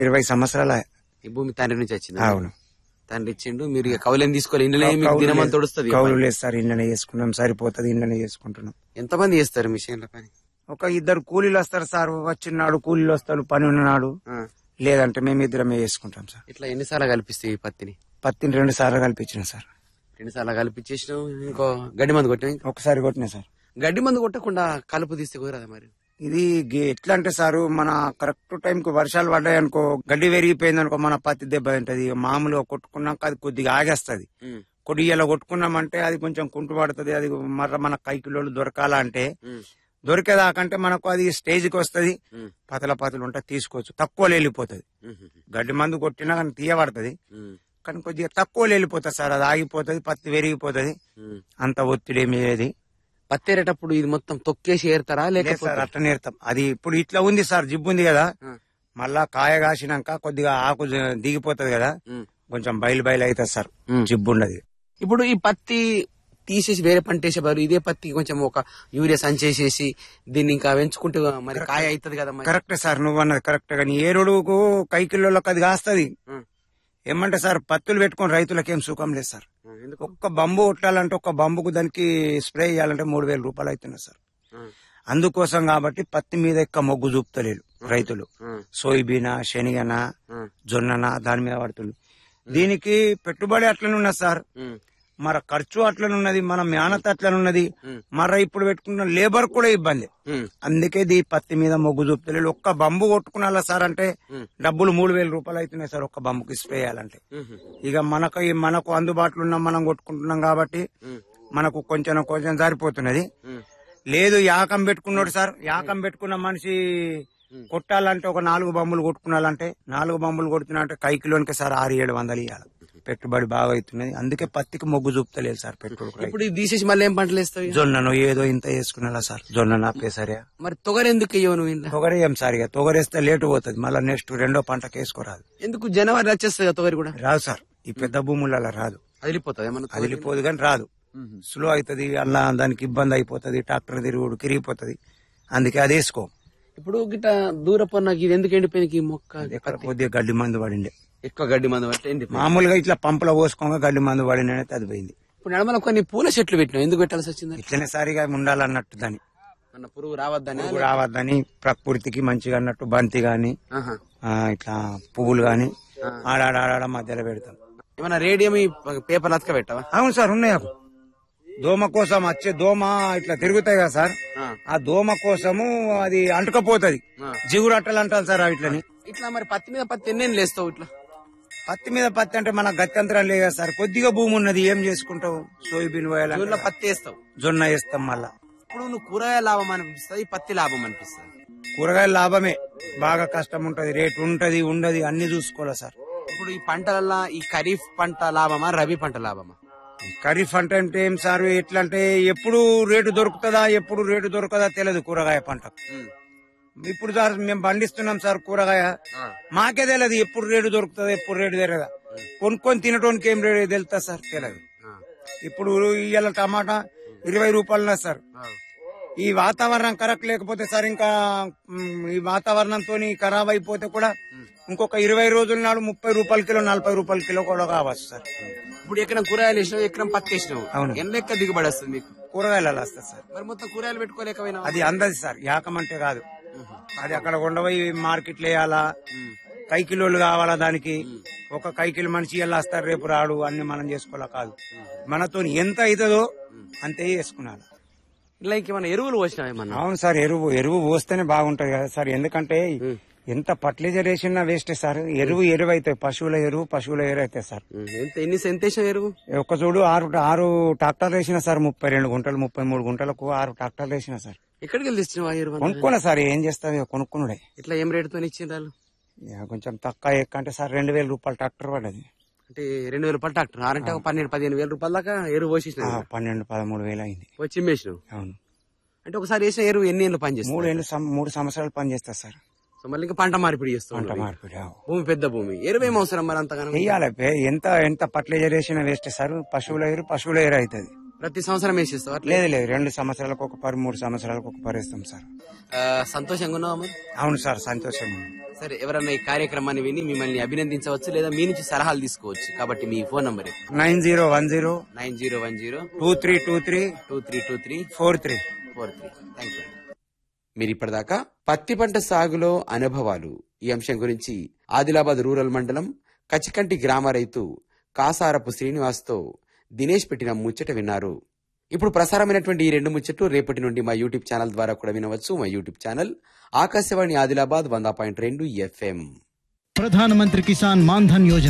ఇరవై సంవత్సరాల ఈ భూమి తండ్రి నుంచి వచ్చింది అవును తండ్రి ఇచ్చిండు మీరు ఇక కౌలేం తీసుకోవాలి ఇందులో మీకు దినమంతా తొడుస్తుంది కౌలు లేదు సార్ ఇండ్లనే చేసుకున్నాం సరిపోతుంది ఇండ్లనే చేసుకుంటున్నాం ఎంతమంది చేస్తారు మిషన్ల పని ఒక ఇద్దరు కూలీలు వస్తారు సార్ వచ్చినాడు కూలీలు వస్తారు పని ఉన్నాడు ఆ. లేదంటే మేము ఇద్దరమే చేసుకుంటాం సార్ ఇట్లా ఎన్నిసార్లు కలిపిస్తాయి ఈ పత్తిని పత్తిని రెండు సార్లు కల్పించిన సార్ రెండు సార్లు కలిపించేసినావు ఇంకో గడ్డి మందు కొట్టినా ఇంకా ఒకసారి కొట్టిన సార్ గడ్డి మందు కొట్టకుండా కలుపు తీస్తే కుదరదా మరి ఇది గే- ఎట్లా అంటే సారు మన కరెక్ట్ టైం కు వర్షాలు పడ్డాయి అనుకో గడ్డి పెరిగిపోయింది అనుకో మన పత్తి దెబ్బ తింటది ఇక మామూలుగా కొట్టుకున్నాక అది కొద్దిగా ఆగేస్తది ఉమ్, కొద్దిగా ఇలా కొట్టుకున్నామంటే అది కొంచెం కుంటు పడుతుంది అది మర్ర మన కైకిలోళ్ళు దొరకాలంటే ఉమ్, దొరికేదాకంటే మనకు అది స్టేజ్ కి వస్తుంది ఉమ్, పతల పతలు ఉంటే తీసుకోవచ్చు తక్కువ వెళ్ళిపోతుంది ఉమ్, ఉమ్, గడ్డి మందు కొట్టినా కానీ తీయబడుతుంది ఉమ్, కానీ కొద్దిగా తక్కువ వెళ్ళిపోతుంది సార్ అది ఆగిపోతుంది పత్తి పెరిగిపోతుంది ఉమ్. అంత ఒత్తిడి ఏమి లేదు పత్తేరేటప్పుడు ఇది మొత్తం తొక్కేసి ఏరుతారా లేదు లేకపోతే సార్ అట్లా నేర్తాం అది ఇప్పుడు ఇట్లా ఉంది సార్ జిబ్బు ఉంది కదా ఆ, మళ్ళా కాయ కాసినాక కొద్దిగా ఆకు జ- దిగిపోతుంది కదా ఉమ్, కొంచెం బయలు బయలు అవుతుంది సార్ ఉమ్. జిబ్బు ఉండదు ఇప్పుడు ఈ పత్తి తీసేసి వేరే పంట వేసే బదులు ఇదే పత్తి కొంచెం ఒక యూరియా సంచేసేసి దీన్ని ఇంకా పెంచుకుంటే మరి కాయ అవుతుంది కదా మరి కరెక్ట్ సార్ నువ్వు అన్నది కరెక్ట్ కానీ ఏరుడుకు కైకిల్లోకి అది కాస్తుంది ఉమ్, ఏమంటే సార్ పత్తులు పెట్టుకొని రైతులకు ఏం సుఖం లేదు సార్ ఉమ్, ఎందుకు ఒక్క బంబు కొట్టాలంటే ఒక్క బంబుకు దానికి స్ప్రే చేయాలంటే మూడు వేల రూపాయలు అవుతున్నాయి సార్ ఉమ్, అందుకోసం కాబట్టి పత్తి మీద ఎక్కువ మొగ్గు చూపుతలేరు రైతులు ఉమ్, సోయిబీనా శనగన ఉమ్, జొన్నన దాని మీద పడుతుంది దీనికి పెట్టుబడి అట్లనే ఉన్నది సార్ ఉమ్, మన ఖర్చు అట్లనున్నది మన మేనత అట్లనున్నది ఉమ్. మర ఇప్పుడు పెట్టుకున్న లేబర్ కూడా ఇబ్బంది ఉమ్, అందుకే దీ పత్తి మీద మొగ్గు చూపుతలేదు ఒక్క బంబు కొట్టుకున్నా సార్ అంటే ఉమ్. డబ్బులు మూడు వేల రూపాయలు అవుతున్నాయి సార్ ఒక్క బంబుకి స్ప్రే చేయాలంటే ఉమ్, ఇక మనకు మనకు అందుబాటులో ఉన్న మనం కొట్టుకుంటున్నాం కాబట్టి ఉమ్, మనకు కొంచెం కొంచెం సరిపోతున్నది ఉమ్, లేదు యాకం పెట్టుకున్నాడు సార్ యాకం పెట్టుకున్న మనిషి కొట్టాలంటే ఒక నాలుగు బంబులు కొట్టుకున్నాలంటే నాలుగు బంబులు కొడుతున్నా కైకిలోనికి సార్ ఆరు ఏడు వందలు ఇవ్వాలి పెట్టుబడి బాగా అవుతున్నది అందుకే పత్తికి మొగ్గు చూపుతలేదు సార్ పెట్టుబడి ఇప్పుడు ఇది తీసేసి మళ్ళీ ఏం పంటలు వేస్తావు జొన్నను ఏదో ఇంత వేసుకున్నా సార్ జొన్న నాపేసరే మరి తొగరు ఎందుకు వేయవు నువ్వు ఇంట్లో తొగరేయం సార్ ఇక తొగరేస్తే లేటు పోతుంది మళ్ళీ నెక్స్ట్ రెండో పంటకి వేసుకోరాదు ఎందుకు జనవరి వచ్చేస్తుంది కదా తొగరి కూడా రాదు సార్ ఈ పెద్ద భూములలో రాదు అదిలిపోతుంది ఏమన్నా తొగరి? అదిలిపోదు కానీ రాదు ఉమ్, స్లో అవుతుంది అలా దానికి ఇబ్బంది అయిపోతుంది ట్రాక్టర్ తిరుగుడు కిరిగిపోతుంది అందుకే అది వేసుకో ఇప్పుడు గిట్ట దూరపు నాకు ఇది ఎందుకు ఎండిపోయింది ఈ మొక్క ఎక్కడ కొద్దిగా గడ్డి మందు పడిండే ఎక్కువ గడ్డి మందు పట్టి ఎండిపోయింది మామూలుగా ఇట్లా పంపులో పోసుకోగా గడ్డి మందు పడినైతే అది పోయింది ఇప్పుడు నడమల కొన్ని పూల చెట్లు పెట్టినావు ఎందుకు పెట్టాల్సి వచ్చింది ఇట్లనే సారిగా ఉండాలన్నట్టు దాన్ని అన్న పురుగు రావద్దని పువ్వు రావద్దని ప్రకృతికి మంచిగా అన్నట్టు బంతి గాని ఆహా. ఆ, ఇట్లా పువ్వులు గాని ఆడాడ ఆడాడ మధ్యలో పెడతాం ఏమన్నా రేడియం ఈ పేపర్ అతక పెట్టవా అవును సార్ ఉన్నాయి అవి. దోమ కోసం వచ్చే దోమ ఇట్లా తిరుగుతాయి కదా సార్ ఆ. ఆ దోమ కోసము అది అంటుకపోతుంది ఆ. జిగురు అట్టలు అంటారు సార్ వీటిని ఇట్లా మరి పత్తి మీద పత్తి ఎన్ని లేస్తావు ఇట్లా పత్తి మీద పత్తి అంటే మన గత్యంతరం లేదు కదా సార్ కొద్దిగా భూమి ఉన్నది ఏం చేసుకుంటావు సోయాబీన్ పోయాలంటే జూన్లో పత్తి వేస్తావు జొన్న వేస్తాం మళ్ళా ఇప్పుడు నువ్వు కూరగాయ లాభం అనిపిస్తుంది పత్తి లాభం అనిపిస్తుంది కూరగాయల లాభమే బాగా కష్టం ఉంటది రేటు ఉంటది ఉండదు అన్ని చూసుకోవాలి సార్ ఇప్పుడు ఈ పంటలల్లో ఈ ఖరీఫ్ పంట లాభమా రబీ పంట లాభమా ఖరీఫ్ అంటే అంటే ఏం సార్ ఎట్లా అంటే ఎప్పుడు రేటు దొరుకుతుందా ఎప్పుడు రేటు దొరకదా తెలియదు కూరగాయ పంట ఉమ్. ఇప్పుడు సార్ మేము పండిస్తున్నాం సార్ కూరగాయ ఆ. మాకే తెలియదు ఎప్పుడు రేటు దొరుకుతుంది ఎప్పుడు రేటు తెలియదా కొనుక్కొని తినడానికి ఏం రేటు తెలుస్తా సార్ తెలియదు ఆ. ఇప్పుడు ఇవాళ టమాటా ఇరవై రూపాయలు సార్ ఆ. ఈ వాతావరణం కరెక్ట్ లేకపోతే సార్ ఇంకా మ్, ఈ వాతావరణంతో ఖరాబ్ అయిపోతే కూడా ఇంకొక ఇరవై రోజుల నాడు ముప్పై రూపాయల కిలో నలభై రూపాయల కిలో కూడా కావచ్చు సార్ ఇప్పుడు ఎకరం కూరగాయలు వేసినావు ఎకరం పత్తి వేసినావు అవును. ఎన్ని లెక్క దిగుబడి వస్తుంది మీకు కూరగాయలు అలా వస్తుంది సార్ మరి మొత్తం కూరగాయలు పెట్టుకోలేకపోయినా అది అందది సార్ యాకం అంటే కాదు అది అక్కడ ఉండబోయి మార్కెట్లు వేయాలా కై కిలోలు కావాలా దానికి ఒక కై కిలో మనిషి ఎలా వస్తారు రేపు రాడు అన్ని మనం చేసుకోవాలా కాదు మనతో ఎంత అవుతుందో అంతే వేసుకున్నాను ఇలా ఇంకేమన్నా ఎరువులు పోసినావు ఏమన్నా అవును సార్ ఎరువు ఎరువు పోస్తేనే బాగుంటది కదా సార్ ఎందుకంటే ఎంత ఫర్టిలైజర్ వేసినా వేస్టే సార్ ఎరువు ఎరువు అవుతాయి పశువుల ఎరువు పశువుల ఎరువు అవుతాయి సార్ ఎంత ఎన్ని ఎంత వేసినావు ఎరువు ఒక్క చూడు ఆరు ఆరు ట్రాక్టర్లు వేసిన సార్ ముప్పై రెండు గుంటలు ముప్పై మూడు గుంటలకు ఆరు ట్రాక్టర్లు వేసిన సార్ ఎక్కడికి వెళ్ళి తెచ్చినావు ఆ ఎరువు అంతా? కొనుక్కున్నా సార్ ఏం చేస్తావు కొనుక్కున్నాడే ఇట్లా ఏం రేటుతో ఇచ్చిండ్రు వాళ్ళు ఇక కొంచెం తక్కువ ఎక్కువ అంటే సార్ రెండు వేల రూపాయలు ట్రాక్టర్ పడ్డది అంటే రెండు వేల రూపాయలు ట్రాక్టర్ ఆరంటే ఒక పన్నెండు పదిహేను వేల రూపాయల దాకా ఎరువు ఆ, పోసేసినావు పన్నెండు పదమూడు వేలు అయింది వచ్చి చిమ్మేసినావు అవును అంటే ఒకసారి వేసిన ఎరువు ఎన్ని ఏళ్ళు పనిచేస్తుంది మూడు ఏళ్ళు సం- మూడు సంవత్సరాలు పని చేస్తా సార్ సో మళ్ళీ ఇంకా పంట మార్పిడి చేస్తావు పంట నువ్వు. మార్పిడి అవు. భూమి పెద్ద భూమి ఎరువు ఏం అవసరం మరి అంతగానో వెయ్యాలి పే. ఎంత ఎంత ఫర్టిలైజర్ వేసినా వేస్ట్ సార్ పశువుల ఎరు పశువుల ఎరు అవుతుంది ప్రతి సంవత్సరం వేసేస్తావా అట్లా? లేదు లేదు రెండు సంవత్సరాలకు ఒక పరి మూడు సంవత్సరాలకు ఒక పరి ఇస్తాం సార్ ఆ, సంతోషంగా ఉన్నావా మరి అవును సార్ సంతోషం సరే ఎవరన్నా ఈ కార్యక్రమాన్ని విని మిమ్మల్ని అభినందించవచ్చు లేదా మీ నుంచి సలహాలు తీసుకోవచ్చు కాబట్టి మీ phone number nine zero one zero nine zero one zero two three two three two three two three four three four three thank you మీరు ఇప్పటిదాకా పత్తి పంట సాగులో అనుభవాలు ఈ అంశం గురించి ఆదిలాబాద్ రూరల్ మండలం కచికంటి గ్రామ రైతు కాసారపు శ్రీనివాస్తో దినేష్ పెట్టిన ముచ్చట విన్నారు ఇప్పుడు ప్రసారమైనటువంటి ఈ రెండు ముచ్చట్లు రేపటి నుండి మా యూట్యూబ్ ఛానల్ ద్వారా కూడా వినవచ్చు మా యూట్యూబ్ ఛానల్ ఆకాశవాణి ఆదిలాబాద్ వంద పాయింట్ రెండు ఎఫ్ఎం ప్రధానమంత్రి కిసాన్ మాన్ధన్ యోజన